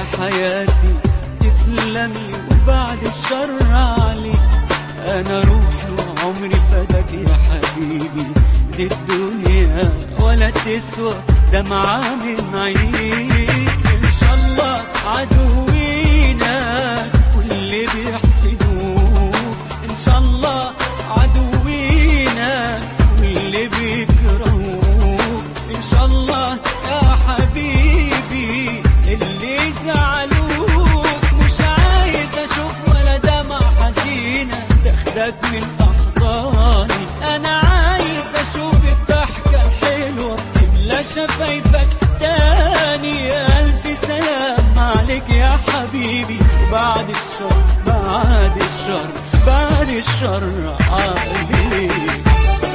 حياتي تسلمي وبعد الشر عليك انا روحي وعمري فداك يا حبيبي دي الدنيا ولا تسوى دمعة من عينيك ان شاء الله عدوينا واللي بيحسدوك ان شاء الله عدوينا واللي بيكرهوك ان شاء الله يا حبيبي اللي زعلوك مش عايز اشوف ولا دمع حزينه تاخدك من احضاني انا عايز اشوف الضحكه الحلوه تملى شفايفك تاني الف سلام عليك يا حبيبي بعد الشر بعد الشر بعد الشر عليك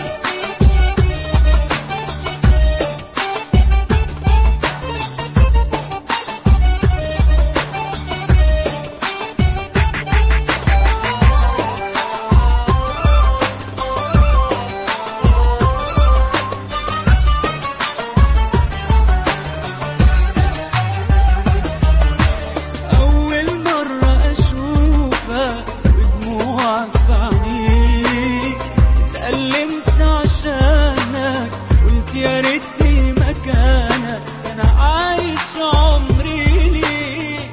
أول مرة أشوفك ودموعك في عينيك اتألمت عشانك قلت يا ريتني مكانك أنا عايش عمري ليك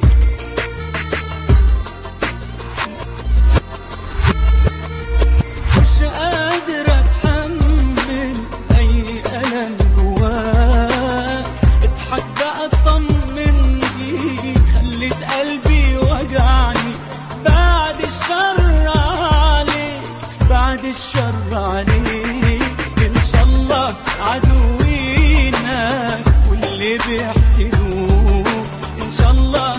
مش قادر أتحمل أي ألم جواك اضحك بقى اطمن بيك خليت قلبي وجعني بعد الشر عليك بعد الشر عليك ان شاء الله عدوينا واللي بيحسدوك ان شاء الله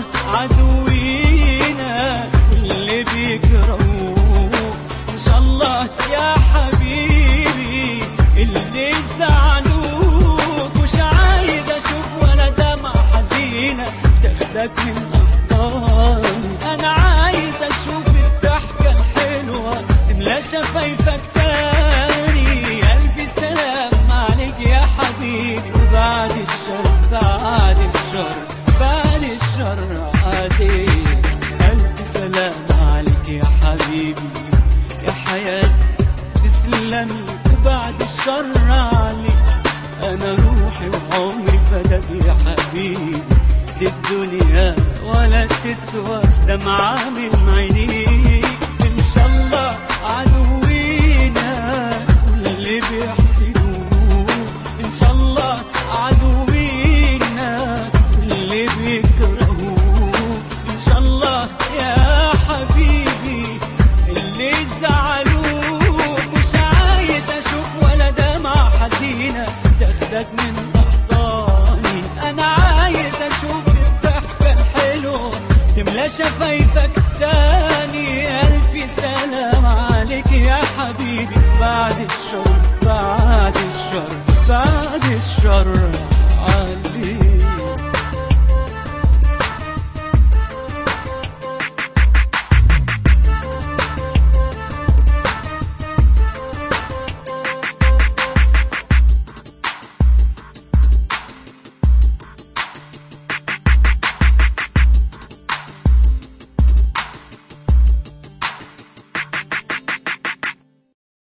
عدوينا واللي بيكرهوك ان شاء الله يا حبيبي اللي زعلوك مش عايز اشوف ولا دمع حزينه تاخدك من احضاني انا عايز اشوف الضحكه الحلوه تملى شفايفك تاني الف سلام عليك يا حبيبي وبعد الشر بعد الشر بعد الشر عليك الف سلام عليك يا حبيبي يا حياتي تسلمي وبعد الشر عليك انا روحي وعمري فداك يا حبيبي دي الدنيا ولا تسوى دمعة من عينيك ان شاء الله عدوينا واللي بيحسدوك ان شاء الله عدوينا واللي بيكرهوك ان شاء الله يا حبيبي اللي زعلوك مش عايز اشوف ولا دمع حزينه تاخدك من احضاني انا عايز اشوف الضحكه الحلوه تملى شفايفك تاني الف سلام عليك يا حبيبي بعد الشر